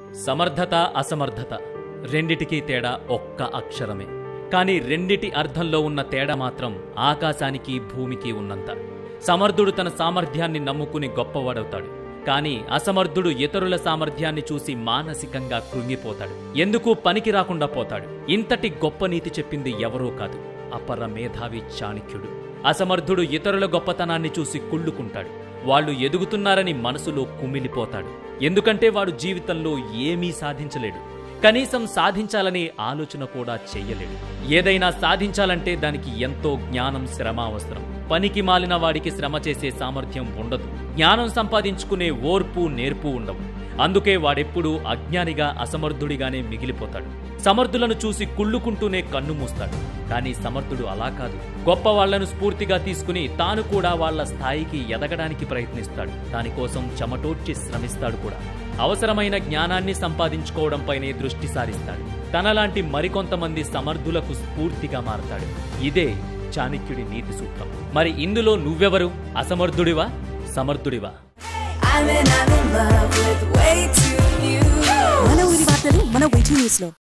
సమర్థత అసమర్థత రెండిటికీ తేడా ఒక్క అక్షరమే కానీ రెండిటి అర్థంలో ఉన్న తేడా మాత్రం ఆకాశానికి భూమికి ఉన్నంత సమర్థుడు తన సామర్థ్యాన్ని నమ్ముకుని గొప్పవాడవుతాడు కానీ అసమర్థుడు ఇతరుల సామర్థ్యాన్ని చూసి మానసికంగా కృంగిపోతాడు ఎందుకు పనికి రాకుండా పోతాడు ఇంతటి గొప్ప నీతి చెప్పింది ఎవరూ కాదు అపర మేధావి చాణక్యుడు అసమర్థుడు ఇతరుల గొప్పతనాన్ని చూసి కుళ్ళుకుంటాడు వాళ్ళు ఎదుగుతున్నారని మనసులో కుమిలిపోతాడు ఎందుకంటే వాడు జీవితంలో ఏమీ సాధించలేడు కనీసం సాధించాలనే ఆలోచన కూడా చెయ్యలేడు ఏదైనా సాధించాలంటే దానికి ఎంతో జ్ఞానం శ్రమ అవసరం పనికి మాలిన వాడికి శ్రమ చేసే సామర్థ్యం ఉండదు జ్ఞానం సంపాదించుకునే ఓర్పు నేర్పు ఉండవు అందుకే వాడెప్పుడూ అజ్ఞానిగా అసమర్థుడిగానే మిగిలిపోతాడు సమర్థులను చూసి కుళ్ళుకుంటూనే కన్ను మూస్తాడు కానీ సమర్థుడు అలా కాదు గొప్ప వాళ్లను స్ఫూర్తిగా తీసుకుని తాను కూడా వాళ్ళ స్థాయికి ఎదగడానికి ప్రయత్నిస్తాడు దానికోసం చెమటోడ్చి శ్రమిస్తాడు కూడా అవసరమైన జ్ఞానాన్ని సంపాదించుకోవడంపైనే దృష్టి సారిస్తాడు తనలాంటి మరికొంతమంది సమర్థులకు స్ఫూర్తిగా మారతాడు ఇదే చాణక్యుడి నీతి సూత్రం మరి ఇందులో నువ్వెవరు అసమర్థుడివా సమర్థుడివా I'm in, I'm in love with way too new. మన ఊరి వార్తలు మన వెయిటింగ్ న్యూస్ లో